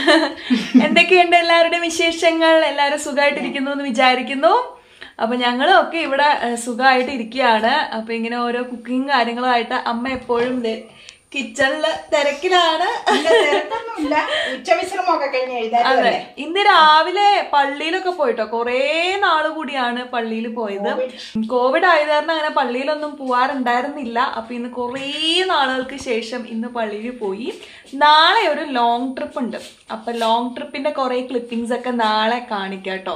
എന്തൊക്കെയുണ്ട് എല്ലാവരുടെയും വിശേഷങ്ങൾ എല്ലാവരും സുഖമായിട്ടിരിക്കുന്നു എന്ന് വിചാരിക്കുന്നു അപ്പൊ ഞങ്ങളൊക്കെ ഇവിടെ ഏഹ്, സുഖമായിട്ട് ഇരിക്കുകയാണ് അപ്പൊ ഇങ്ങനെ ഓരോ കുക്കിംഗ് കാര്യങ്ങളുമായിട്ട് അമ്മ എപ്പോഴും കിച്ചണില് തിരക്കിലാണ് ഇല്ല, തിരക്കൊന്നുമില്ല ഉച്ചവിശ്രമമൊക്കെ കഴിഞ്ഞ് അതെ എഴുതാൻ ഇന്ന് രാവിലെ പള്ളിയിലൊക്കെ പോയിട്ടോ കുറേ നാള് കൂടിയാണ് പള്ളിയിൽ പോയത് കോവിഡ് ആയത് കാരണം അങ്ങനെ പള്ളിയിലൊന്നും പോവാറുണ്ടായിരുന്നില്ല അപ്പൊ ഇന്ന് കുറേ നാളുകൾക്ക് ശേഷം ഇന്ന് പള്ളിയിൽ പോയി നാളെ ഒരു ലോങ് ട്രിപ്പ് ഉണ്ട് അപ്പൊ ലോങ് ട്രിപ്പിന്റെ കുറെ ക്ലിപ്പിംഗ്സ് ഒക്കെ നാളെ കാണിക്കാം കേട്ടോ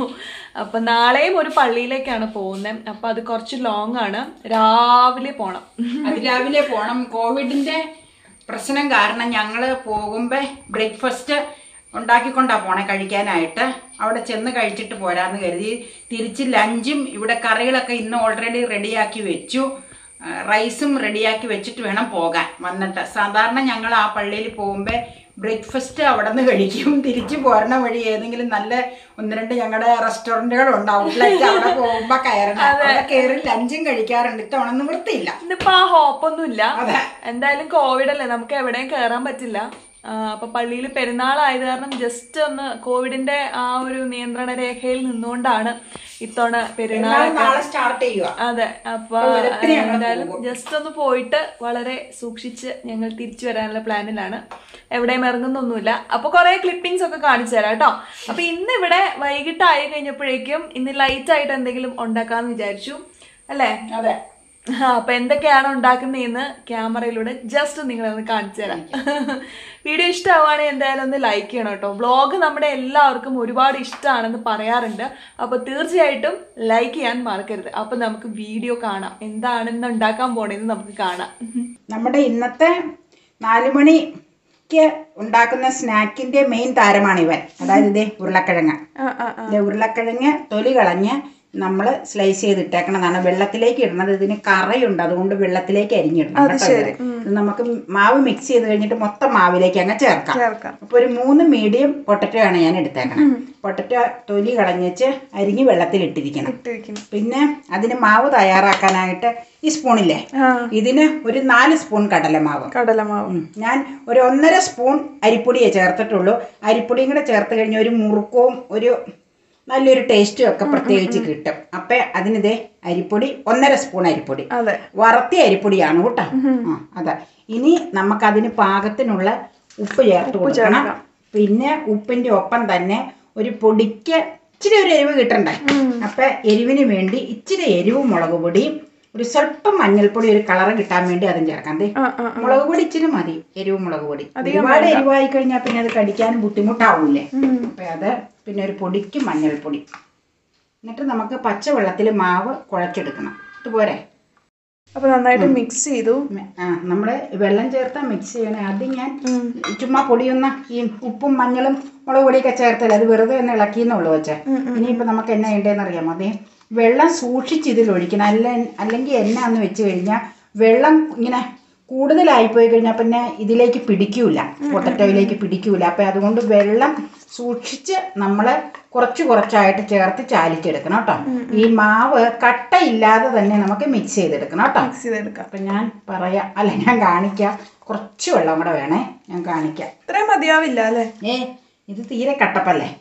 അപ്പൊ നാളെയും ഒരു പള്ളിയിലേക്കാണ് പോകുന്നത് അപ്പൊ അത് കുറച്ച് ലോങ് ആണ് രാവിലെ പോണം അതിരാവിലെ പോണം കോവിഡിന്റെ പ്രശ്നം കാരണം ഞങ്ങൾ പോകുമ്പോൾ ബ്രേക്ക്ഫാസ്റ്റ് ഉണ്ടാക്കിക്കൊണ്ടാ പോണേ കഴിക്കാനായിട്ട് അവിടെ ചെന്ന് കഴിച്ചിട്ട് പോരാന്ന് കരുതി തിരിച്ച് ലഞ്ചും ഇവിടെ കറികളൊക്കെ ഇന്ന് ഓൾറെഡി റെഡിയാക്കി വെച്ചു ആ, റൈസും റെഡിയാക്കി വെച്ചിട്ട് വേണം പോകാൻ വന്നിട്ട് സാധാരണ ഞങ്ങൾ ആ പള്ളിയിൽ പോകുമ്പോൾ ബ്രേക്ക്ഫാസ്റ്റ് അവിടെ നിന്ന് കഴിക്കും തിരിച്ചു പോരണ വഴി ഏതെങ്കിലും നല്ല ഒന്ന് രണ്ട് ഞങ്ങളുടെ റെസ്റ്റോറൻറ്റുകളുണ്ട് ഔട്ട്ലെറ്റ് അവിടെ പോകുമ്പോൾ കയറണം അവിടെ കയറി ലഞ്ചും കഴിക്കാറുണ്ട് ഇത്തവണ നിവൃത്തിയില്ല ഇന്നിപ്പോ ആ ഹോപ്പൊന്നുമില്ല അതെ എന്തായാലും കോവിഡ് അല്ലേ നമുക്ക് എവിടെയും കയറാൻ പറ്റില്ല ആ, അപ്പൊ പള്ളിയിൽ പെരുന്നാളായത് കാരണം ജസ്റ്റ് ഒന്ന് കോവിഡിന്റെ ആ ഒരു നിയന്ത്രണ രേഖയിൽ നിന്നുകൊണ്ടാണ് ഇത്തവണ പെരുന്നാൾ നാളെ നാളെ സ്റ്റാർട്ട് ചെയ്യുക അതെ അപ്പൊ വെളുപ്പിനെ ഞങ്ങൾ എന്തായാലും ജസ്റ്റ് ഒന്ന് പോയിട്ട് വളരെ സൂക്ഷിച്ച് ഞങ്ങൾ തിരിച്ചു വരാനുള്ള പ്ലാനിലാണ് എവിടെയും ഇറങ്ങുന്നൊന്നുമില്ല അപ്പൊ കുറെ ക്ലിപ്പിംഗ്സ് ഒക്കെ കാണിച്ചു തരാം കേട്ടോ അപ്പൊ ഇന്ന് ഇവിടെ വൈകിട്ടായി കഴിഞ്ഞപ്പോഴേക്കും ഇന്ന് ലൈറ്റ് ആയിട്ട് എന്തെങ്കിലും ഉണ്ടാക്കാന്ന് വിചാരിച്ചു അല്ലേ അതെ ആ, അപ്പൊ എന്തൊക്കെയാണ് ഉണ്ടാക്കുന്നതെന്ന് ക്യാമറയിലൂടെ ജസ്റ്റ് നിങ്ങളൊന്ന് കാണിച്ചു തരാം വീഡിയോ ഇഷ്ടമാവുകയാണെങ്കിൽ എന്തായാലും ഒന്ന് ലൈക്ക് ചെയ്യണം കേട്ടോ വ്ളോഗ് നമ്മുടെ എല്ലാവർക്കും ഒരുപാട് ഇഷ്ടമാണെന്ന് പറയാറുണ്ട് അപ്പൊ തീർച്ചയായിട്ടും ലൈക്ക് ചെയ്യാൻ മറക്കരുത് അപ്പൊ നമുക്ക് വീഡിയോ കാണാം എന്താണെന്ന് ഉണ്ടാക്കാൻ പോണേന്ന് നമുക്ക് കാണാം നമ്മുടെ ഇന്നത്തെ നാല് മണിക്ക് ഉണ്ടാക്കുന്ന സ്നാക്കിന്റെ മെയിൻ താരമാണ് ഇവൻ അതായത് ഇതേ ഉരുളക്കിഴങ്ങ് ഇത് ഉരുളക്കിഴങ്ങ് തൊലി കളഞ്ഞ് നമ്മൾ സ്ലൈസ് ചെയ്തിട്ടേക്കണതാണ് വെള്ളത്തിലേക്ക് ഇടണത് ഇതിന് കറയുണ്ട് അതുകൊണ്ട് വെള്ളത്തിലേക്ക് അരിഞ്ഞിടണം കേട്ടോ ഇത്. ഇത് നമുക്ക് മാവ് മിക്സ് ചെയ്ത് കഴിഞ്ഞിട്ട് മൊത്തം മാവിലേക്ക് അങ്ങ് ചേർക്കാം ചേർക്കാം അപ്പൊ ഒരു മൂന്ന് മീഡിയം പൊട്ടറ്റോ ആണ് ഞാൻ എടുത്തേക്കണം പൊട്ടറ്റോ തൊലി കളഞ്ഞേച്ച് അരിഞ്ഞ് വെള്ളത്തിൽ ഇട്ടിരിക്കണം ഇട്ടിരിക്കുന്നു പിന്നെ അതിന് മാവ് തയ്യാറാക്കാനായിട്ട് ഈ സ്പൂണില്ലേ ഇതിന് ഒരു നാല് സ്പൂൺ കടലമാവ് കടലമാവ് ഉം. ഞാൻ ഒരു ഒന്നര സ്പൂൺ അരിപ്പൊടിയേ ചേർത്തിട്ടുള്ളൂ അരിപ്പൊടിയും കൂടെ ചേർത്ത് കഴിഞ്ഞാൽ ഒരു മുറുക്കവും ഒരു നല്ലൊരു ടേസ്റ്റും ഒക്കെ പ്രത്യേകിച്ച് കിട്ടും അപ്പൊ അതിനിതേ അരിപ്പൊടി ഒന്നര സ്പൂൺ അരിപ്പൊടി അതെ വറുത്തിയ അരിപ്പൊടിയാണ് കേട്ടോ ആ അതെ ഇനി നമുക്കതിന് പാകത്തിനുള്ള ഉപ്പ് ചേർത്ത് കൊടുക്കണം പിന്നെ ഉപ്പിന്റെ ഒപ്പം തന്നെ ഒരു പൊടിക്ക് ഇച്ചിരി ഒരു എരിവ് കിട്ടണ്ടേ അപ്പൊ എരിവിന് വേണ്ടി ഇച്ചിരി എരിവും മുളക് പൊടിയും ഒരു സ്വല്പം മഞ്ഞൾപ്പൊടി ഒരു കളർ കിട്ടാൻ വേണ്ടി അതും ചേർക്കാം ദേ മുളക് പൊടി ഇച്ചിരി മതി എരിവ് മുളക് പൊടി ഒരുപാട് എരിവായി കഴിഞ്ഞാൽ പിന്നെ അത് കടിക്കാനും ബുദ്ധിമുട്ടാവൂലേ അപ്പൊ അത് പിന്നെ ഒരു പൊടിക്ക് മഞ്ഞൾപ്പൊടി എന്നിട്ട് നമുക്ക് പച്ചവെള്ളത്തിൽ മാവ് കുഴച്ചെടുക്കണം ഇതുപോരെ അപ്പൊ നന്നായിട്ട് മിക്സ് ചെയ്തു ആ നമ്മൾ വെള്ളം ചേർത്താൽ മിക്സ് ചെയ്യണേ ആദ്യം ഞാൻ ചുമ്മാ പൊടിയൊന്ന ഈ ഉപ്പും മഞ്ഞളും മുളക് പൊടിയൊക്കെ ചേർത്തല്ലേ അത് വെറുതെ ഒന്ന് ഇളക്കിയെന്നുള്ളൂ വെച്ചേ ഇനിയിപ്പോൾ നമുക്ക് എന്നാ ചെയ്യേണ്ടതെന്ന് അറിയാമോ അതേ വെള്ളം സൂക്ഷിച്ച് ഇതിൽ ഒഴിക്കണം അല്ല അല്ലെങ്കിൽ എന്നാന്ന് വെച്ച് കഴിഞ്ഞാൽ വെള്ളം ഇങ്ങനെ കൂടുതലായി പോയി കഴിഞ്ഞാൽ പിന്നെ ഇതിലേക്ക് പിടിക്കൂല പൊട്ടറ്റോയിലേക്ക് പിടിക്കൂല അപ്പം അതുകൊണ്ട് വെള്ളം സൂക്ഷിച്ച് നമ്മൾ കുറച്ച് കുറച്ചായിട്ട് ചേർത്ത് ചാലിച്ചെടുക്കണം കേട്ടോ ഈ മാവ് കട്ടയില്ലാതെ തന്നെ നമുക്ക് മിക്സ് ചെയ്തെടുക്കണം കേട്ടോ മിക്സ് ചെയ്തെടുക്കാം അപ്പം ഞാൻ പറയാം അല്ല ഞാൻ കാണിക്കാം കുറച്ച് വെള്ളം കൂടെ വേണേ ഞാൻ കാണിക്കാം ഇത്രയും മതിയാവില്ല അല്ലേ ഏ ഇത് തീരെ കട്ടപ്പല്ലേ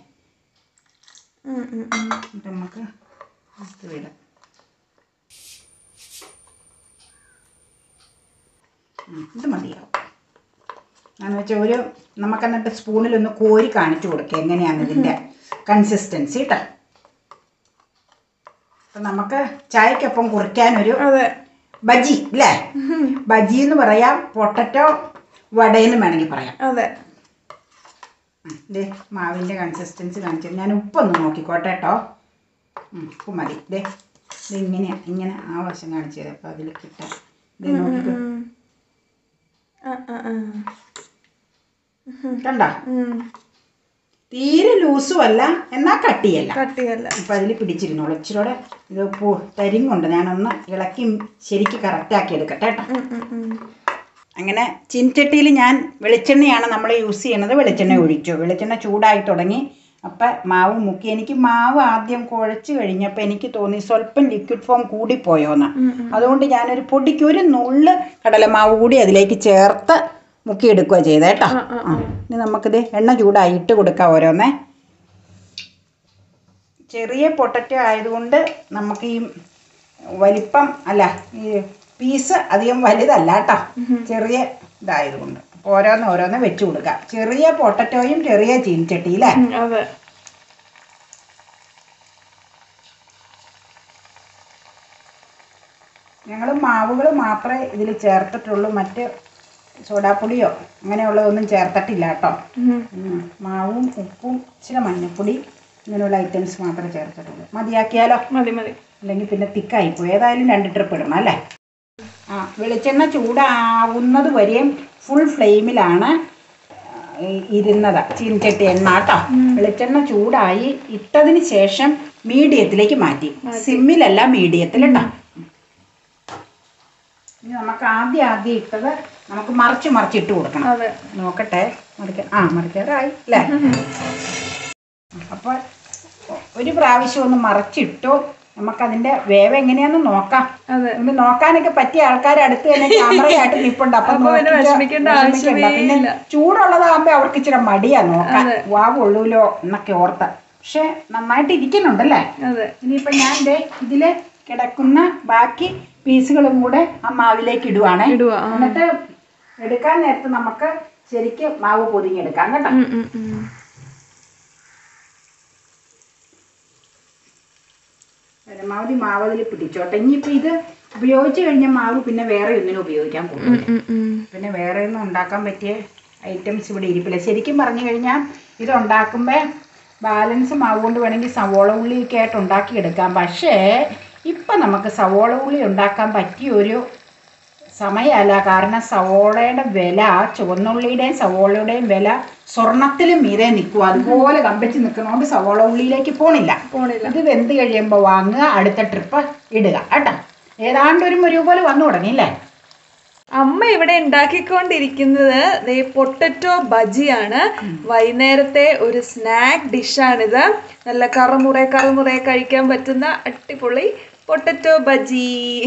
എന്നിട്ട് നമുക്ക് ഇത് വിടാം ഉം, ഇത് മതിയാവും എന്ന് വെച്ചാൽ ഒരു നമുക്ക് എന്നിട്ട് സ്പൂണിലൊന്ന് കോരി കാണിച്ചു കൊടുക്കുക എങ്ങനെയാണ് ഇതിൻ്റെ കൺസിസ്റ്റൻസി കേട്ടോ അപ്പം നമുക്ക് ചായക്കൊപ്പം കുറിക്കാനൊരു അതെ ബജി അല്ലേ ബജി എന്ന് പറയാം പൊട്ടറ്റോ വടയെന്ന് വേണമെങ്കിൽ പറയാം അതെ ഉം, ദേ മാവിൻ്റെ കൺസിസ്റ്റൻസി കാണിച്ചു ഞാൻ ഉപ്പൊന്ന് നോക്കിക്കോട്ടെ കേട്ടോ ഉം, ഉപ്പ് മതി ദേ ഇത് ഇങ്ങനെ ഇങ്ങനെ ആ വശം കാണിച്ചു തരാം അപ്പോൾ അതിൽ കിട്ടാം ഇത് നോക്കിക്കോ ആ, ആ, ആ. കണ്ട ഉം. തീരെ ലൂസും അല്ല എന്നാൽ കട്ടിയല്ല കട്ടിയല്ല അപ്പം അതിൽ പിടിച്ചിരുന്നോളൂ ഇച്ചിരൂടെ ഇത് പൂ തരിങ്ങുണ്ട് ഞാനൊന്ന് ഇളക്കി ശരിക്ക് കറക്റ്റാക്കി എടുക്കട്ടെ കേട്ടോ ഉം, ഉം, ഉം. അങ്ങനെ ചിൻചട്ടിയിൽ ഞാൻ വെളിച്ചെണ്ണയാണ് നമ്മൾ യൂസ് ചെയ്യണത് വെളിച്ചെണ്ണ ഒഴിച്ചു വെളിച്ചെണ്ണ ചൂടായി തുടങ്ങി അപ്പം മാവ് മുക്കി എനിക്ക് മാവ് ആദ്യം കുഴച്ച് കഴിഞ്ഞപ്പോൾ എനിക്ക് തോന്നി സ്വല്പം ലിക്വിഡ് ഫോം കൂടിപ്പോയോന്ന് അതുകൊണ്ട് ഞാനൊരു പൊടിക്ക് ഒരു നുള്ള് കടലമാവ് കൂടി അതിലേക്ക് ചേർത്ത് മുക്കിയെടുക്കുക ചെയ്തേ കേട്ടോ ആ ഇനി നമുക്കിത് എണ്ണ ചൂടായി ഇട്ട് കൊടുക്കാം ഓരോന്നേ ചെറിയ പൊട്ടറ്റോ ആയതുകൊണ്ട് നമുക്ക് ഈ വലിപ്പം അല്ല ഈ പീസ് അധികം വലുതല്ല കേട്ടോ ചെറിയ ഇതായതുകൊണ്ട് അപ്പോൾ ഓരോന്ന് ഓരോന്ന് വെച്ച് കൊടുക്കാം ചെറിയ പൊട്ടറ്റോയും ചെറിയ ചീനിച്ചട്ടിയില്ലേ അതെ ഞങ്ങൾ മാവുകൾ മാത്രമേ ഇതിൽ ചേർത്തിട്ടുള്ളൂ മറ്റ് സോഡാപ്പൊടിയോ അങ്ങനെയുള്ളതൊന്നും ചേർത്തിട്ടില്ല കേട്ടോ ഉം. മാവും ഉപ്പും ഇച്ചിരി മഞ്ഞൾപ്പൊടി ഇങ്ങനെയുള്ള ഐറ്റംസ് മാത്രമേ ചേർത്തിട്ടുള്ളൂ മതിയാക്കിയാലോ മതി മതി അല്ലെങ്കിൽ പിന്നെ തിക്കായിപ്പോയി ഏതായാലും രണ്ട് ട്രിപ്പ് ഇടണം അല്ലേ ആ വെളിച്ചെണ്ണ ചൂടാവുന്നത് വരെയും ഫുൾ ഫ്ലെയിമിലാണ് ഇരുന്നത് ചീനിച്ചട്ടി എണ്ണ കേട്ടോ വെളിച്ചെണ്ണ ചൂടായി ഇട്ടതിന് ശേഷം മീഡിയത്തിലേക്ക് മാറ്റി സിമ്മിലല്ല മീഡിയത്തിൽ കേട്ടോ ഇനി നമുക്ക് ആദ്യം ആദ്യം ഇട്ടത് നമുക്ക് മറിച്ച് മറിച്ചിട്ട് കൊടുക്കണം അതെ നോക്കട്ടെ മറിക്ക ആ മറിക്കാറായി അല്ലേ അപ്പോൾ ഒരു പ്രാവശ്യം ഒന്ന് മറിച്ചിട്ടു നമുക്കതിന്റെ വേവ് എങ്ങനെയാന്ന് നോക്കാം അതെ ഇത് നോക്കാനൊക്കെ പറ്റിയ ആൾക്കാർ അടുത്ത് തന്നെ ക്യാമറയായിട്ട് നിപ്പുണ്ട് അപ്പൊ അപ്പൊ പിന്നെ നോക്കിയിട്ട് വിഷമിക്കേണ്ട വിഷമിക്കണ്ട. ആവശ്യമേ പിന്നെ ഇല്ല. ചൂടുള്ളതാകുമ്പോ അവർക്ക് ഇച്ചിരി മടിയാ നോക്കാൻ വാ കൊള്ളൂലോ എന്നൊക്കെ ഓർത്ത പക്ഷെ നന്നായിട്ട് ഇരിക്കുന്നുണ്ടല്ലേ അതെ ഇനിയിപ്പോ ഞാൻ ദേ ഇതില് കിടക്കുന്ന ബാക്കി പീസുകളും കൂടെ ആ മാവിലേക്ക് ഇടുവാണേ ഇടുക ആ. എന്നിട്ട് എടുക്കാൻ നേരത്ത് നമുക്ക് ശരിക്കും മാവ് പൊതിഞ്ഞെടുക്കാം കേട്ടോ ഉം, ഉം, ഉം. പരമാവധി മാവ് അതിൽ പിടിച്ചോട്ടെ ഇനിയിപ്പോൾ ഇത് ഉപയോഗിച്ച് കഴിഞ്ഞ മാവ് പിന്നെ വേറെ ഒന്നിനും ഉപയോഗിക്കാൻ പോകും ഉം, ഉം, ഉം. പിന്നെ വേറെ ഒന്നും ഉണ്ടാക്കാൻ പറ്റിയ ഐറ്റംസ് ഇവിടെ ഇരിപ്പില്ല ശരിക്കും പറഞ്ഞു കഴിഞ്ഞാൽ ഇത് ഉണ്ടാക്കുമ്പോൾ ബാലൻസ് മാവ് കൊണ്ട് വേണമെങ്കിൽ സവോള ഉള്ളിയൊക്കെ ആയിട്ട് ഉണ്ടാക്കിയെടുക്കാം പക്ഷേ ഇപ്പം നമുക്ക് സവോള ഉള്ളി ഉണ്ടാക്കാൻ പറ്റിയ ഒരു സമയമല്ല കാരണം സവോളയുടെ വില ചുവന്നുള്ളിയുടെയും സവോളയുടെയും വില സ്വർണത്തിലും മീതെ നിൽക്കും അതുപോലെ കമ്പിച്ച് നിൽക്കുന്നതുകൊണ്ട് സവോള ഉള്ളിയിലേക്ക് പോണില്ല പോണില്ല ഇത് വെന്ത് കഴിയുമ്പോൾ വാങ്ങുക അടുത്ത ട്രിപ്പ് ഇടുക കേട്ടോ ഏതാണ്ട് ഒരു മുരുക പോലെ വന്നു തുടങ്ങിയില്ലേ അമ്മ ഇവിടെ ഉണ്ടാക്കിക്കൊണ്ടിരിക്കുന്നത് ദേ പൊട്ടറ്റോ ബജിയാണ് വൈകുന്നേരത്തെ ഒരു സ്നാക്ക് ഡിഷാണിത് നല്ല കറുമുറെ കറുമുറെ കഴിക്കാൻ പറ്റുന്ന അടിപൊളി പൊട്ടറ്റോ ബജി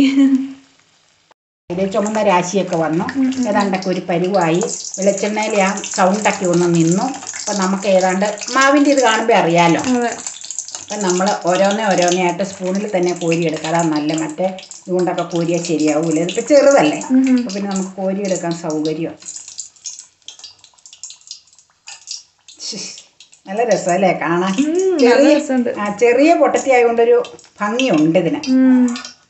ഇതിൽ ചുമന്ന രാശിയൊക്കെ വന്നു ഏതാണ്ടൊക്കെ ഒരു പരുവായി വെളിച്ചെണ്ണയിൽ ആ സൗണ്ടൊക്കെ ഒന്ന് നിന്നു അപ്പം നമുക്ക് ഏതാണ്ട് മാവിൻ്റെ ഇത് കാണുമ്പോൾ അറിയാലോ അതെ അപ്പം നമ്മൾ ഓരോന്നേ ഓരോന്നേ ആയിട്ട് സ്പൂണിൽ തന്നെ കോരിയെടുക്കുക അതാ നല്ല മറ്റേ ഇതുകൊണ്ടൊക്കെ കോരിയാൽ ശരിയാവൂല ഇതിപ്പോൾ ചെറുതല്ലേ അപ്പോൾ പിന്നെ നമുക്ക് കോരിയെടുക്കാൻ സൗകര്യം നല്ല രസമല്ലേ കാണാൻ നല്ല ചെറിയ രസമുണ്ട് ആ ചെറിയ പൊട്ടത്തി ആയതുകൊണ്ടൊരു ഭംഗിയുണ്ട് ഇതിന് ഉം.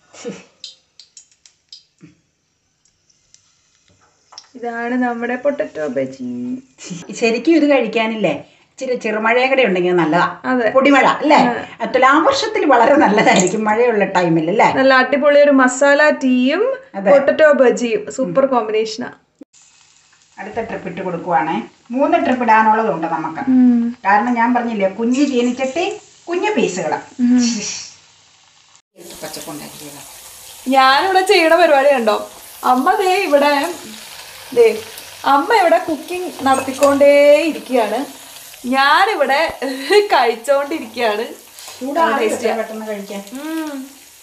ഇതാണ് നമ്മുടെ പൊട്ടറ്റോ ബജി ശരിക്കും ഇത് കഴിക്കാനില്ലേ ഇച്ചിരി ചെറുമഴയും കൂടെ ഉണ്ടെങ്കിൽ നല്ലതാ അതെ പൊടിമഴ അല്ലേ തുലാവർഷത്തിൽ വളരെ നല്ലതായിരിക്കും മഴയുള്ള ടൈമിൽ അല്ലേ നല്ല അടിപൊളി ഒരു മസാല ടീയും അതെ. പൊട്ടറ്റോ ബജിയും സൂപ്പർ കോമ്പിനേഷനാ അടുത്ത ട്രിപ്പ് ഇട്ട് കൊടുക്കുവാണേ മൂന്ന് ട്രിപ്പ് ഇടാനുള്ളതുണ്ട് നമുക്ക് കാരണം ഞാൻ പറഞ്ഞില്ലേ കുഞ്ഞ് ചീനിച്ചട്ടി കുഞ്ഞു പീസുകൾ പച്ചക്കൊണ്ടാക്കിയതാ ഞാനിവിടെ ചെയ്യണ പരിപാടി കണ്ടോ അമ്മ ദേ ഇവിടെ ദേ അമ്മ ഇവിടെ കുക്കിംഗ് നടത്തിക്കൊണ്ടേ ഇരിക്കുകയാണ് ഞാനിവിടെ കഴിച്ചോണ്ടിരിക്കുകയാണ് ചൂടാണ് പെട്ടെന്ന് കഴിക്കാൻ ഉം.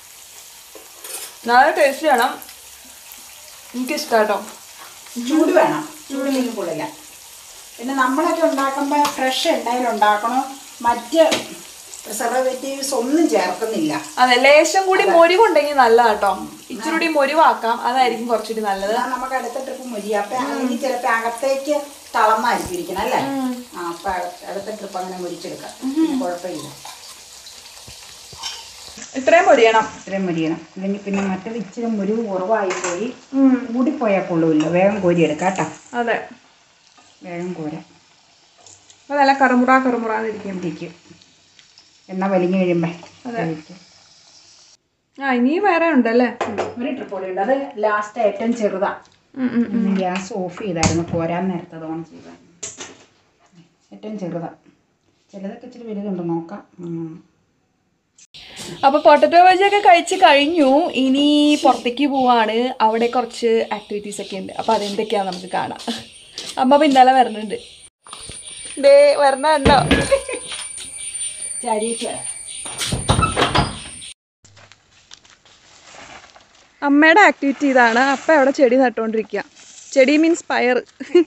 നല്ല ടേസ്റ്റ് വേണം എനിക്കിഷ്ടാട്ടോ ചൂട് വേണം ചൂടില്ലെങ്കിൽ കൊള്ളില്ല പിന്നെ നമ്മളൊക്കെ ഉണ്ടാക്കുമ്പോൾ ഫ്രഷ് എണ്ണയിൽ ഉണ്ടാക്കണോ മറ്റ് പ്രിസർവേറ്റീവ്സ് ഒന്നും ചേർക്കുന്നില്ല അതെ ലേശം കൂടി മൊരിവുണ്ടെങ്കിൽ നല്ല കേട്ടോ ഇച്ചിരി കൂടി മൊരിവാക്കാം അതായിരിക്കും കുറച്ചുകൂടി നല്ലത് അതാ നമുക്ക് അടുത്ത ട്രിപ്പ് മുരി അപ്പൊ അല്ലെങ്കിൽ ചിലപ്പോ അകത്തേക്ക് തളർന്നായിരിക്കും ഇരിക്കണം അല്ലേ ആ അപ്പൊ അക- അടുത്ത ട്രിപ്പ് അങ്ങനെ മുരിച്ചെടുക്കാം കുഴപ്പമില്ല ഇത്രയും മൊരിയണം ഇത്രയും മുരിയണം അല്ലെങ്കിൽ പിന്നെ മറ്റേത് ഇച്ചിരി മുരിവ് കുറവായി പോയി കൂടിപ്പോയാൽ കൊള്ളൂല്ല വേഗം കോരി എടുക്കാം കേട്ടോ അതെ വേഗം കോര അപ്പൊ നല്ല കറുമുറ കറുമുറാന്നിരിക്കും ഇരിക്കും എണ്ണ വലിഞ്ഞു കഴിയുമ്പോ അതെ. ആ ഇനിയും വേറെ ഉണ്ടല്ലേ ഒരു ട്രിപ്പ് കൂടി ഉണ്ട് അത് ലാസ്റ്റ് ഏറ്റവും ചെറുതാ ഉം, ഉം. ഇന്ന് ഗ്യാസ് ഓഫ് ചെയ്തായിരുന്നു കോരാൻ നേരത്തെ അത് ഓൺ ചെയ്ത ഏറ്റവും ചെറുതാ ചിലതൊക്കെ ഇച്ചിരി വലുതുണ്ട് നോക്കാം ഉം. അപ്പൊ പൊട്ടറ്റോ ബജിയൊക്കെ കഴിച്ച് കഴിഞ്ഞു ഇനി പുറത്തേക്ക് പോവാണ് അവിടെ കുറച്ച് ആക്ടിവിറ്റീസ് ഒക്കെ ഉണ്ട് അപ്പൊ അതെന്തൊക്കെയാ നമുക്ക് കാണാം അമ്മ പിന്നാലെ വരണുണ്ട് ദേ വരണുണ്ടോ ചരിച്ച് അമ്മയുടെ ആക്ടിവിറ്റി ഇതാണ് അപ്പ അവിടെ ചെടി നട്ടുകൊണ്ടിരിക്കുക ചെടി മീൻസ് പയർ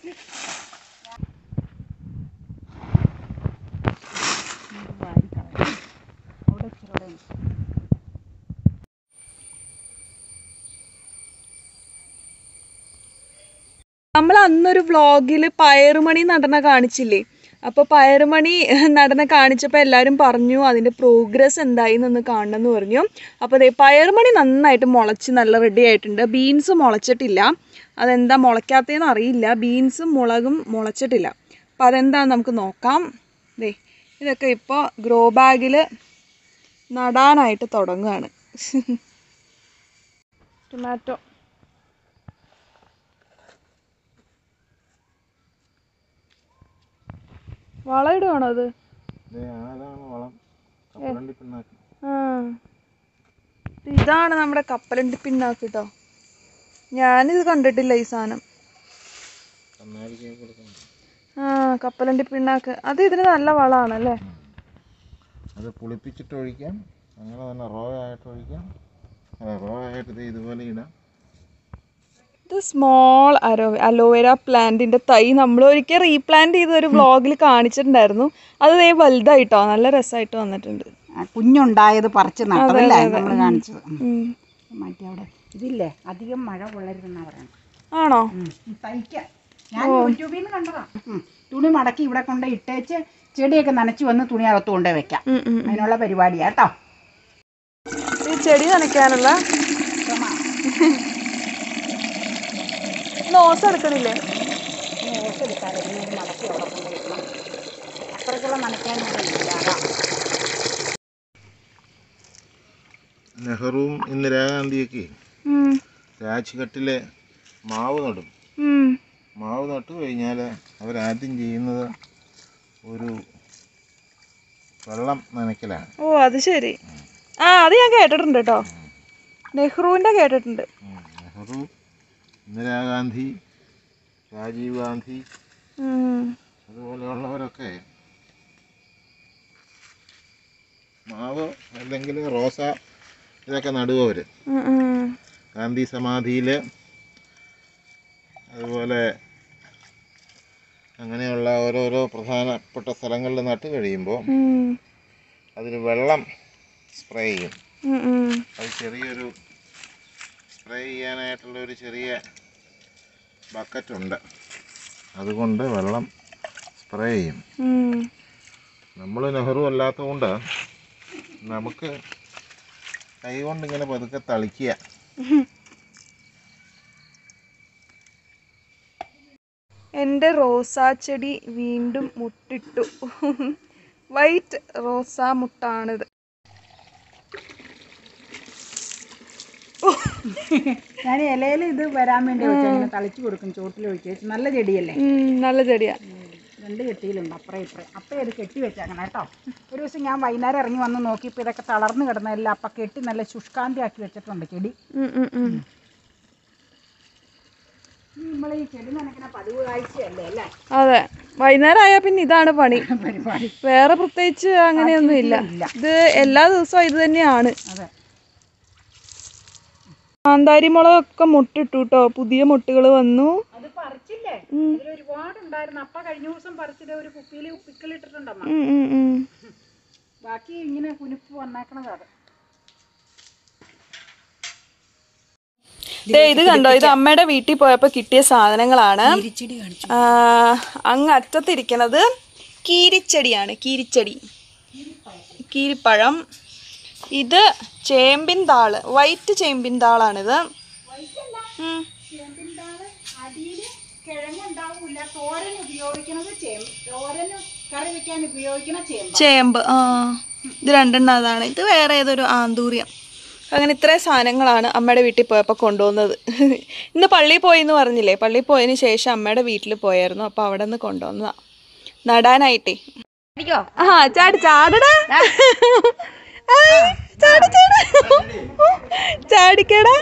നമ്മൾ അന്നൊരു വ്ളോഗിൽ പയറുമണി നടന കാണിച്ചില്ലേ അപ്പോൾ പയറുമണി നടന കാണിച്ചപ്പോൾ എല്ലാവരും പറഞ്ഞു അതിൻ്റെ പ്രോഗ്രസ് എന്തായി എന്നൊന്ന് കാണണമെന്ന് പറഞ്ഞു അപ്പോൾ അതെ പയറുമണി നന്നായിട്ട് മുളച്ച് നല്ല റെഡി ആയിട്ടുണ്ട് ബീൻസ് മുളച്ചിട്ടില്ല അതെന്താ മുളയ്ക്കാത്തതെന്ന് അറിയില്ല ബീൻസും മുളകും മുളച്ചിട്ടില്ല അപ്പോൾ അതെന്താന്ന് നമുക്ക് നോക്കാം ദേ ഇതൊക്കെ ഇപ്പോൾ ഗ്രോ ബാഗിൽ നടാനായിട്ട് തുടങ്ങുകയാണ് ടൊമാറ്റോ വളം ഇടുവാണോ അത് അതാണ് വളം കപ്പലണ്ടി പിണ്ണാക്ക് ആ ഇതാണ് നമ്മുടെ കപ്പലണ്ടി പിണ്ണാക്ക് കേട്ടോ ഞാനിത് കണ്ടിട്ടില്ല ഈ സാധനം കന്നാലിക്ക് കൊടുക്കണം ആ കപ്പലണ്ടി പിണ്ണാക്ക് അത് ഇതിന് നല്ല വളമാണല്ലേ അത് പുളിപ്പിച്ചിട്ട് ഒഴിക്കാം അങ്ങനെ തന്നെ റോ ആയിട്ട് ഒഴിക്കാം അല്ല റോ ആയിട്ട് ഇത് ഇതുപോലെ ഇടാം ഇത് സ്മോൾ അരോ അലോവേര പ്ലാന്റിന്റെ തൈ നമ്മൾ ഒരിക്കൽ റീപ്ലാന്റ് ചെയ്ത ഒരു വ്ളോഗിൽ കാണിച്ചിട്ടുണ്ടായിരുന്നു അത് ദേ വലുതായിട്ടോ നല്ല രസമായിട്ട് വന്നിട്ടുണ്ട് ആ, കുഞ്ഞുണ്ടായത് പറിച്ച് നട്ടതല്ലേ നമ്മൾ കാണിച്ചത് ഉം. ഉം. മാറ്റി അവിടെ ഇതില്ലേ അധികം മഴ കൊള്ളരുതെന്നാ പറയുന്നത് ആണോ തയ്ക്കാം ഞാൻ യൂട്യൂബിൽ നിന്ന് കണ്ടതാ ഉം. തുണി മടക്കി ഇവിടെ കൊണ്ട് ഇട്ടേച്ച് ചെടിയൊക്കെ നനച്ച് വന്ന് തുണി അകത്ത് കൊണ്ടേ വെക്കാം ഉം, ഉം. അതിനുള്ള പരിപാടിയാ കേട്ടോ ഈ ചെടി നനയ്ക്കാനുള്ള നോസ് എടുക്കണില്ലേ അത്രയ്ക്കുള്ള നനയ്ക്കാനുള്ള അതാ നെഹ്റുവും ഇന്ദിരാഗാന്ധിയൊക്കെ ഉം. രാജ്ഘട്ടിലെ മാവ് നടും ഉം. മാവ് നട്ട് കഴിഞ്ഞാൽ അവരാദ്യം ചെയ്യുന്നത് ഒരു വെള്ളം നനയ്ക്കലാണ് ഓ അത് ശരി ആ അത് ഞാൻ കേട്ടിട്ടുണ്ട് കേട്ടോ നെഹ്റുവിന്റെ കേട്ടിട്ടുണ്ട് ഉം. നെഹ്റു ഇന്ദിരാഗാന്ധി രാജീവ് ഗാന്ധി ഉം. അതുപോലെയുള്ളവരൊക്കെ മാവ് അല്ലെങ്കിൽ റോസ ഇതൊക്കെ നടുവും അവർ ഉം, ഉം. ഗാന്ധി സമാധിയിൽ അതുപോലെ അങ്ങനെയുള്ള ഓരോരോ പ്രധാനപ്പെട്ട സ്ഥലങ്ങളിൽ നട്ട് കഴിയുമ്പോൾ ഉം. അതിൽ വെള്ളം സ്പ്രേ ചെയ്യും ഉം, ഉം. അത് ചെറിയൊരു സ്പ്രേ ചെയ്യാനായിട്ടുള്ള ഒരു ചെറിയ ബക്കറ്റുണ്ട് അതുകൊണ്ട് വെള്ളം സ്പ്രേ ചെയ്യും ഉം. നമ്മൾ നെഹ്റു അല്ലാത്തതുകൊണ്ട് നമുക്ക് കൈ കൊണ്ട് ഇങ്ങനെ പതുക്കെ തളിക്കുക എൻ്റെ റോസാ ചെടി വീണ്ടും മുട്ടിട്ടു വൈറ്റ് റോസാ മുട്ടാണിത് ഞാൻ ഇലയിൽ ഇത് വരാൻ വേണ്ടി വെച്ചാൽ ഇങ്ങനെ തളിച്ചു കൊടുക്കും ചോട്ടിൽ ഒഴിച്ച് നല്ല ചെടിയല്ലേ ഉം, നല്ല ചെടിയാ രണ്ട് കെട്ടിയിലുണ്ട് അപ്പുറം ഇപ്പുറം അപ്പം ഇത് കെട്ടി വെച്ചേക്കണം കേട്ടോ ഒരു ദിവസം ഞാൻ വൈകുന്നേരം ഇറങ്ങി വന്ന് നോക്കിയപ്പോൾ ഇതൊക്കെ തളർന്ന് കിടന്നതെല്ലാം അപ്പം കെട്ടി നല്ല ശുഷ്കാന്തി ആക്കി വെച്ചിട്ടുണ്ട് ചെടി ഉം, ഉം, ഉം. നമ്മൾ ഈ ചെടി നനയ്ക്കുന്ന പതിവ് കാഴ്ചയല്ലേ അല്ലേ അതെ വൈകുന്നേരം ആയാൽ പിന്നെ ഇതാണ് പണി പരിപാടി വേറെ പ്രത്യേകിച്ച് അങ്ങനെയൊന്നും ഇല്ല ഇല്ല. ഇത് എല്ലാ ദിവസവും ഇത് തന്നെയാണ് അതെ കാന്താരി മുളകൊക്കെ മുട്ടിട്ടു കേട്ടോ പുതിയ മുട്ടുകൾ വന്നു അത് പറിച്ചില്ലേ ഉം. അതിൽ ഒരുപാട് ഉണ്ടായിരുന്നു അപ്പ കഴിഞ്ഞ ദിവസം പറിച്ചിട്ട് ഒരു കുപ്പിയിൽ പിക്കിളിട്ടിട്ടുണ്ടമ്മ ഉം, ഉം, ഉം. ബാക്കി ഇങ്ങനെ കുനിപ്പ് വന്നേക്കണത് അത് ദേ ഇത് കണ്ടോ ഇത് അമ്മയുടെ വീട്ടിൽ പോയപ്പോൾ കിട്ടിയ സാധനങ്ങളാണ് ചെടി കാണിച്ചു ആ, അങ്ങ് അറ്റത്തിരിക്കണത് കീരിച്ചെടിയാണ് കീരിച്ചെടി കീരിപ്പഴം ഇത് ചേമ്പിൻ താള് വൈറ്റ് ചേമ്പിൻ താളാണിത് ഉം. അടിയിൽ കിഴങ്ങുണ്ടാവില്ല തോരൻ ഉപയോഗിക്കുന്നത് ചേമ്പ് തോരന് കറി വെക്കാൻ ഉപയോഗിക്കണ ചേമ്പ് ചേമ്പ് ആ ഇത് രണ്ടെണ്ണം അതാണ് ഇത് വേറെ ഏതൊരു ആന്തൂര്യം അങ്ങനെ ഇത്രയും സാധനങ്ങളാണ് അമ്മയുടെ വീട്ടിൽ പോയപ്പോൾ കൊണ്ടുവന്നത് ഇന്ന് പള്ളിയിൽ പോയി എന്ന് പറഞ്ഞില്ലേ പള്ളിയിൽ പോയതിന് ശേഷം അമ്മയുടെ വീട്ടിൽ പോയായിരുന്നു അപ്പോൾ അവിടെ നിന്ന് കൊണ്ടുവന്നതാ നടാനായിട്ടേ ആ ചാടി ചാടടാ ആയ്, ചാടി ചാടി ചാടിക്കടാ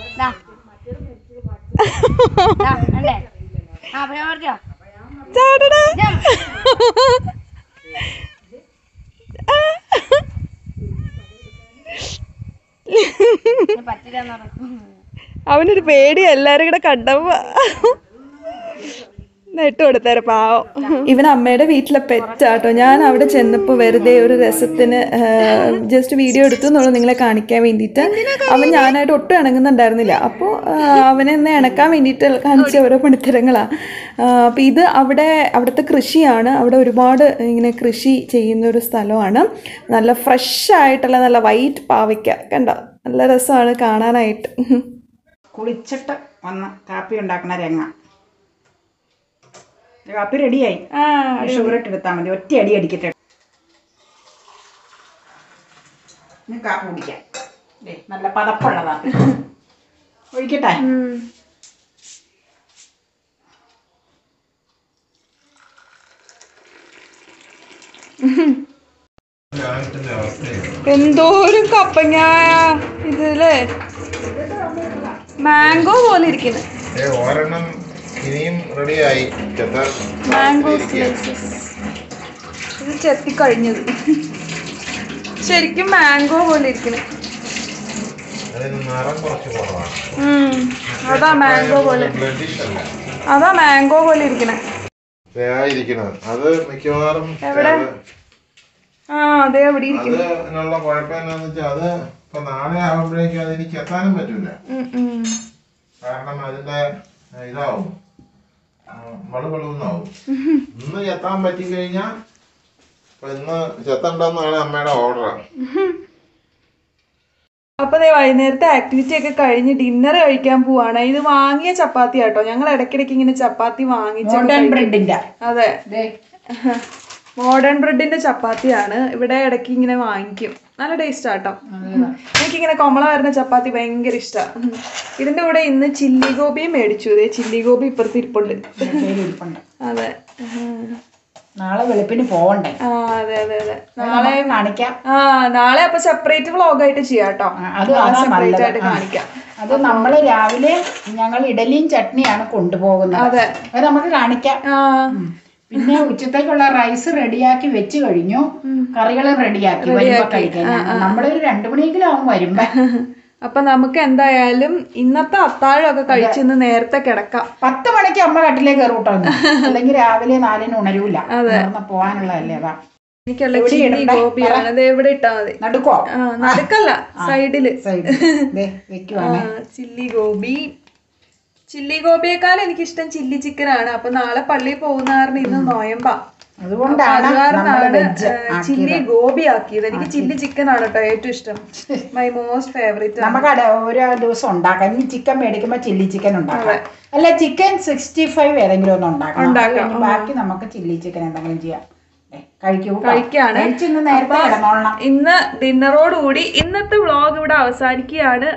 ചാടടാ അവനൊരു പേടി എല്ലാരും കൂടെ കണ്ടപ്പോ ഇട്ട് കൊടുത്തേരെ പാവം ഇവൻ അമ്മയുടെ വീട്ടിലെ പെറ്റാട്ടോ ഞാൻ അവിടെ ചെന്നപ്പോൾ വെറുതെ ഒരു രസത്തിന് ജസ്റ്റ് വീഡിയോ എടുത്തു എന്നുള്ളത് നിങ്ങളെ കാണിക്കാൻ വേണ്ടിയിട്ട് അവൻ ഞാനായിട്ട് ഒട്ടും ഇണങ്ങുന്നുണ്ടായിരുന്നില്ല അപ്പോൾ അവനെ ഒന്ന് ഇണക്കാൻ വേണ്ടിയിട്ട് കാണിച്ച ഓരോ പണിത്തരങ്ങളാണ് അപ്പോൾ ഇത് അവിടെ അവിടുത്തെ കൃഷിയാണ് അവിടെ ഒരുപാട് ഇങ്ങനെ കൃഷി ചെയ്യുന്ന ഒരു സ്ഥലമാണ് നല്ല ഫ്രഷ് ആയിട്ടുള്ള നല്ല വൈറ്റ് പാവയ്ക്ക കണ്ടോ നല്ല രസമാണ് കാണാനായിട്ട് കുളിച്ചിട്ട് വന്ന് കാപ്പി ഉണ്ടാക്കണ രംഗ കാപ്പി റെഡിയായി ഷുഗർ ഇട്ട് എടുത്താൽ മതി ഒറ്റ അടി അടിക്കട്ടെ ഇനി കാപ്പി കുടിക്കാം ദേ, നല്ല പതപ്പുള്ള കാപ്പി ഒഴിക്കട്ടെ എന്തോരം കപ്പങ്ങ ഇതില് മാംഗോ പോലെ ഇരിക്കുന്നു ഏ, ഒരെണ്ണം ഇനിയും റെഡിയായി ചെത്താൻ മാംഗോ ഇരിക്കുകയാണ്. സ്ലൈസസ് ഇത് ചെത്തി കഴിഞ്ഞത് ശരിക്കും മാംഗോ പോലെ ഇരിക്കുന്നു അതിന് നിറം കുറച്ച് കുറവാണ് ഉം. അതാ മാംഗോ പോലെ ബ്ലഡിഷ് അല്ല അതാ മാംഗോ പോലെ ഇരിക്കണേ വേഗായിരിക്കുന്നത് അത് മിക്കവാറും എവിടെ? അത് ആ അതെ അവിടെ ഇരിക്കുന്നു അതിനുള്ള കുഴപ്പം എന്താന്ന് വെച്ചാൽ അത് ഇപ്പൊ നാളെ ആവുമ്പോഴേക്കും അതിന് ചെത്താനും പറ്റൂല ഉം, ഉം. കാരണം അതിന്റെ ഏ, ഇതാവും മളുപളുന്നാവും ഇന്ന് ചെത്താൻ പറ്റി കഴിഞ്ഞാൽ ഇപ്പൊ ഇന്ന് ചെത്തണ്ടെന്നാണ് അമ്മയുടെ ഓർഡർ അപ്പൊ ദേ വൈകുന്നേരത്തെ ആക്ടിവിറ്റി ഒക്കെ കഴിഞ്ഞ് ഡിന്നർ കഴിക്കാൻ പോവാണ് ഇത് വാങ്ങിയ ചപ്പാത്തി ആട്ടോ ഞങ്ങൾ ഇടയ്ക്കിടയ്ക്ക് ഇങ്ങനെ ചപ്പാത്തി വാങ്ങിച്ച് മോഡേൺ ബ്രെഡിന്റെ അതെ ദേ, മോഡേൺ ബ്രെഡിന്റെ ചപ്പാത്തിയാണ് ഇവിടെ ഇടയ്ക്ക് ഇങ്ങനെ വാങ്ങിക്കും നല്ല ടേസ്റ്റ് ആട്ടോ എനിക്കിങ്ങനെ കൊമള വരുന്ന ചപ്പാത്തി ഭയങ്കര ഇഷ്ടമാണ് ഇതിന്റെ കൂടെ ഇന്ന് ചില്ലി ഗോപിയും മേടിച്ചു ഇതേ ചില്ലി ഗോപി ഇപ്പുറത്ത് ഇരിപ്പുണ്ട് കയ്യിൽ ഇരിപ്പുണ്ട് അതെ ഉം. നാളെ വെളുപ്പിന് പോവണ്ടേ ആ അതെ അതെ അതെ നാളെ കാണിക്കാം ആ നാളെ അപ്പൊ സെപ്പറേറ്റ് വ്ളോഗ് ആയിട്ട് ചെയ്യാം കേട്ടോ ആ, അത് അതാ സെപ്പറേറ്റ് നല്ലത് ആയിട്ട് ആ. കാണിക്കാം അത് നമ്മൾ രാവിലെ ഞങ്ങൾ ഇഡലിയും ചട്നിയാണ് കൊണ്ടുപോകുന്നത് അതെ. അത് നമുക്ക് കാണിക്കാം ആ ഉം. പിന്നെ ഉച്ചത്തേക്കുള്ള റൈസ് റെഡിയാക്കി വെച്ച് കഴിഞ്ഞു കറികൾ റെഡിയാക്കി വരുമ്പോ കഴിക്കാൻ നമ്മളൊരു രണ്ടു മണിയെങ്കിലും ആവും വരുമ്പോ അപ്പൊ നമുക്ക് എന്തായാലും ഇന്നത്തെ അത്താഴം ഒക്കെ കഴിച്ച് ഇന്ന് നേരത്തെ കിടക്കാം പത്ത് മണിക്ക് അമ്മ കട്ടിലേ കയറൂട്ടോ അല്ലെങ്കിൽ രാവിലെ നാലിന് ഉണരൂല ഉണർന്ന് പോവാനുള്ളതല്ലേ അതാ എനിക്കുള്ള എവിടെ ചില്ലി ഇടണ്ടേ? ഗോപിയാണ് അത് എവിടെ ഇട്ടാ മതി നടുക്കോ ആ നടുക്കല്ല സൈഡില് സൈഡ് വെക്കുവാണ് ചില്ലി ഗോപി ചില്ലി ഗോപിയേക്കാൾ എനിക്കിഷ്ടം ചില്ലി ചിക്കൻ ആണ് അപ്പൊ നാളെ പള്ളിയിൽ പോകുന്ന കാരണം ഇന്ന് നോയമ്പാ അതുകൊണ്ടാണ് അത് നമ്മള് കാരണമാണ് വെജ് ചില്ലി ഗോപി ആക്കിയത് എനിക്ക് ചില്ലി ചിക്കൻ ആണ് കേട്ടോ ഏറ്റവും ഇഷ്ടം മൈ മോസ്റ്റ് ഫേവറേറ്റ് നമുക്ക് അട- ഒരു ദിവസം ഉണ്ടാക്കാം ഇനി ചിക്കൻ മേടിക്കുമ്പോ ചില്ലി ചിക്കൻ ഉണ്ടാക്കാം അല്ല ചിക്കൻ സിക്സ്റ്റി ഫൈവ് ഏതെങ്കിലും ഒന്ന് ഉണ്ടാക്കാം അത് കഴിഞ്ഞ് ബാക്കി നമുക്ക് ചില്ലി ചിക്കൻ എന്തെങ്കിലും ചെയ്യാം ദേ, കഴിക്കൂ കേട്ടോ. കഴിക്കാണ്. കഴിച്ച് ഇന്ന് നേരത്തെ കിടന്നോളണം ഇന്ന് ഡിന്നറോടുകൂടി ഇന്നത്തെ വ്ളോഗ് ഇവിടെ അവസാനിക്കുകയാണ്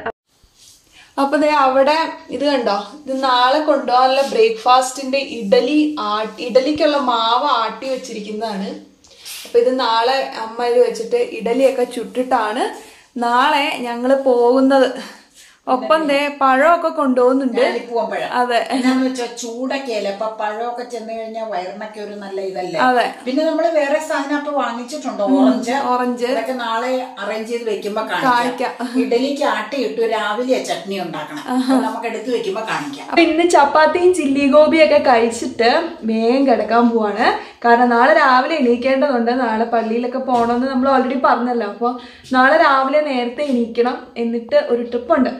അപ്പൊ ദേ അവിടെ ഇത് കണ്ടോ ഇത് നാളെ കൊണ്ടുപോകാനുള്ള ബ്രേക്ക്ഫാസ്റ്റിന്റെ ഇഡലി ആ ഇഡലിക്കുള്ള മാവ് ആട്ടി വെച്ചിരിക്കുന്നതാണ് അപ്പൊ ഇത് നാളെ അമ്മ ഇത് വെച്ചിട്ട് ഇഡലിയൊക്കെ ചുട്ടിട്ടാണ് നാളെ ഞങ്ങള് പോകുന്നത് ഒപ്പം ദേ പഴമൊക്കെ കൊണ്ടുപോകുന്നുണ്ട് പൂവമ്പഴം അതെ എന്നാന്ന് വെച്ചാൽ ചൂടൊക്കെ അല്ലേ അപ്പൊ പഴമൊക്കെ ചെന്ന് കഴിഞ്ഞാൽ വയറിനൊക്കെ ഒരു നല്ല ഇതല്ലേ അതെ പിന്നെ നമ്മൾ വേറെ സാധനം അപ്പൊ വാങ്ങിച്ചിട്ടുണ്ട് ഓറഞ്ച് ഓറഞ്ച് ഇതൊക്കെ നാളെ അറേഞ്ച് ചെയ്ത് വെക്കുമ്പോ കാണിക്കാം. കാണിക്കാം ഇഡലിക്ക് ആട്ടയിട്ടു രാവിലെ ചട്നി ഉണ്ടാക്കണം അപ്പൊ നമുക്ക് എടുത്ത് വെക്കുമ്പോ കാണിക്കാം അപ്പൊ ഇന്ന് ചപ്പാത്തിയും ചില്ലി ഗോപിയൊക്കെ കഴിച്ചിട്ട് വേഗം കിടക്കാൻ പോവാണ് കാരണം നാളെ രാവിലെ എണീക്കേണ്ടതുണ്ട് നാളെ പള്ളിയിലൊക്കെ പോകണമെന്ന് നമ്മൾ ഓൾറെഡി പറഞ്ഞല്ലോ അപ്പോൾ നാളെ രാവിലെ നേരത്തെ എണീക്കണം എന്നിട്ട് ഒരു ട്രിപ്പുണ്ട്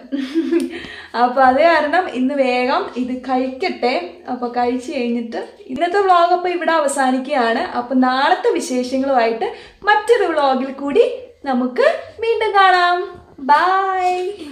അപ്പൊ അത് കാരണം ഇന്ന് വേഗം ഇത് കഴിക്കട്ടെ അപ്പൊ കഴിച്ചു കഴിഞ്ഞിട്ട് ഇന്നത്തെ വ്ളോഗ് അപ്പൊ ഇവിടെ അവസാനിക്കുകയാണ് അപ്പൊ നാളത്തെ വിശേഷങ്ങളുമായിട്ട് മറ്റൊരു വ്ളോഗിൽ കൂടി നമുക്ക് വീണ്ടും കാണാം ബൈ